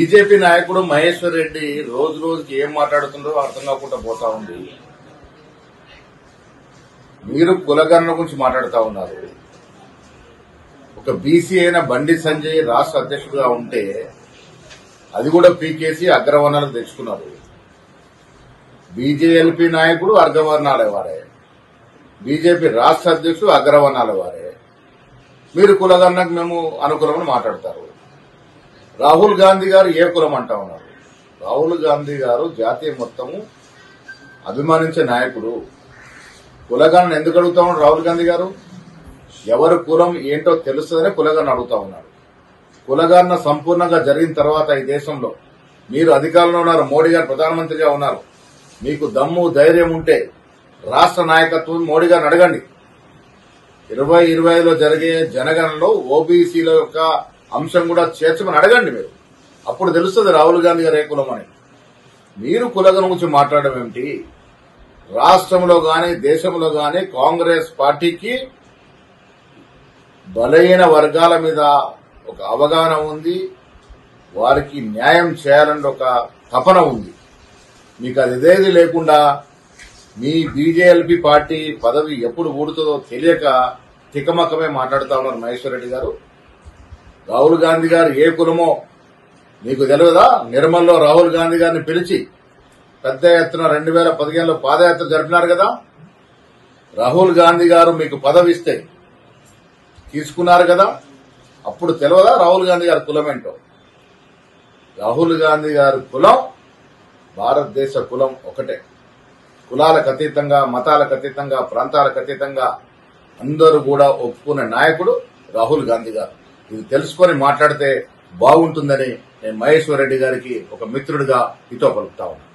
BJP నాయకుడు మహేశ్వర్ రెడ్డి రోజు రోజుకి ఏం మాట్లాడుతుండో అర్థం కాకుండా పోతా ఉంది మీరు కులగణన గురించి మాట్లాడుతా ఉన్నారు ఒక బీసీ అయిన బండి సంజయ్ రాష్ట్ర అధ్యక్షుడిగా ఉంటే అది కూడా పీకేసి అగ్రవర్ణాలకు తెచ్చుకున్నారు బీజేఎల్పీ నాయకుడు అగ్రవర్ణాల వారే బీజేపీ రాష్ట్ర అధ్యక్షుడు అగ్రవర్ణాల వారే మీరు కులగణనకు మేము అనుకూలమని మాట్లాడతారు రాహుల్ గాంధీ గారు ఏ కులం అంటా ఉన్నారు రాహుల్ గాంధీ గారు జాతీయ మొత్తము అభిమానించే నాయకుడు కులగణన ఎందుకు అడుగుతా ఉన్నాడు రాహుల్ గాంధీ గారు ఎవరు కులం ఏంటో తెలుస్తుందనే కులగణన అడుగుతా ఉన్నాడు కులగణన సంపూర్ణంగా జరిగిన తర్వాత ఈ దేశంలో మీరు అధికారంలో ఉన్నారు మోడీ గారు ప్రధానమంత్రిగా ఉన్నారు మీకు దమ్ము ధైర్యం ఉంటే రాష్ట్ర నాయకత్వం మోడీ గారిని అడగండి ఇరవై ఇరవై ఐదులో జరిగే జనగణనలో ఓబీసీల యొక్క అంశం కూడా చేర్చమని అడగండి మీరు అప్పుడు తెలుస్తుంది రాహుల్ గాంధీ గారు ఏ కులం అని మీరు కులగన గురించి మాట్లాడడం ఏమిటి రాష్ట్రంలో గాని దేశంలో గాని కాంగ్రెస్ పార్టీకి బలహీన వర్గాల మీద ఒక అవగాహన ఉంది వారికి న్యాయం చేయాలని ఒక తపన ఉంది మీకు అది ఇదేది లేకుండా మీ బీజేఎల్పీ పార్టీ పదవి ఎప్పుడు ఊడుతుందో తెలియక తికమకమే మాట్లాడుతా ఉన్నారు మహేశ్వర్ రెడ్డి గారు రాహుల్ గాంధీ గారు ఏ కులమో మీకు తెలియదా నిర్మల్లో రాహుల్ గాంధీ గారిని పిలిచి పెద్ద ఎత్తున రెండు వేల పదిహేనులో పాదయాత్ర జరిపినారు కదా రాహుల్ గాంధీ గారు మీకు పదవి ఇస్తే తీసుకున్నారు కదా అప్పుడు తెలియదా రాహుల్ గాంధీ గారి కులం ఏంటో రాహుల్ గాంధీ గారి కులం భారతదేశ కులం ఒకటే కులాలకు అతీతంగా మతాలకు అతీతంగా ప్రాంతాలకు అతీతంగా అందరూ కూడా ఒప్పుకునే నాయకుడు రాహుల్ గాంధీ గారు ఇది తెలుసుకొని మాట్లాడితే బాగుంటుందని నేను మహేశ్వర్ రెడ్డి గారికి ఒక మిత్రుడిగా హితో పలుకుతా ఉన్నాను